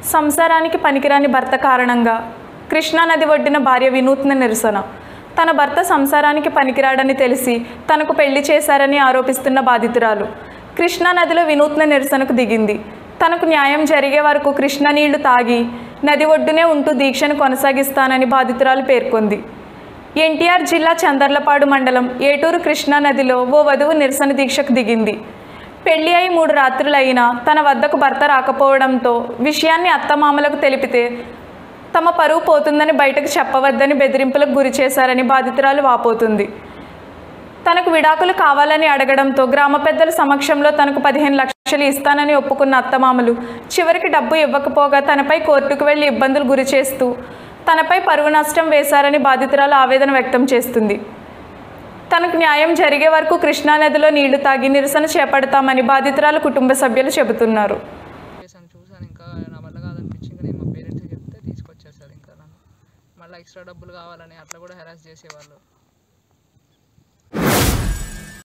సంసారానికి పనికిరాని భర్త కారణంగా కృష్ణానది ఒడ్డిన భార్య వినూత్న నిరసన తన భర్త సంసారానికి పనికిరాడని తెలిసి తనకు పెళ్లి చేశారని ఆరోపిస్తున్న బాధితురాలు కృష్ణానదిలో వినూత్న నిరసనకు దిగింది తనకు న్యాయం జరిగే వరకు కృష్ణ నీళ్లు తాగి నది ఒడ్డునే ఉంటూ దీక్షను కొనసాగిస్తానని బాధితురాలు పేర్కొంది ఎన్టీఆర్ జిల్లా చందర్లపాడు మండలం ఏటూరు కృష్ణా నదిలో ఓ వధువు నిరసన దీక్షకు దిగింది పెళ్లి అయి మూడు రాత్రులైనా తన వద్దకు భర్త రాకపోవడంతో విషయాన్ని అత్తమామలకు తెలిపితే తమ పరువు పోతుందని బయటకు చెప్పవద్దని బెదిరింపులకు గురి చేశారని బాధితురాలు వాపోతుంది తనకు విడాకులు కావాలని అడగడంతో గ్రామ పెద్దల సమక్షంలో తనకు పదిహేను లక్షలు ఇస్తానని ఒప్పుకున్న అత్తమామలు చివరికి డబ్బు ఇవ్వకపోగా తనపై కోర్టుకు వెళ్లి ఇబ్బందులు గురి చేస్తూ తనపై పరువు నష్టం వేశారని బాధితురాలు ఆవేదన వ్యక్తం చేస్తుంది తనకు న్యాయం జరిగే వరకు కృష్ణానదిలో నీళ్లు తాగి నిరసన చేపడతామని బాధితురాలు కుటుంబ సభ్యులు చెబుతున్నారు చేశాను చూశాను ఇంకా నా వల్ల కాదనిపించి ఇంకా నేను మా పేరెంట్స్కి చెప్తే తీసుకొచ్చారు సార్ ఇంకా నన్ను మళ్ళీ ఎక్స్ట్రా డబ్బులు కావాలని అట్లా కూడా హెరాస్ చేసేవాళ్ళు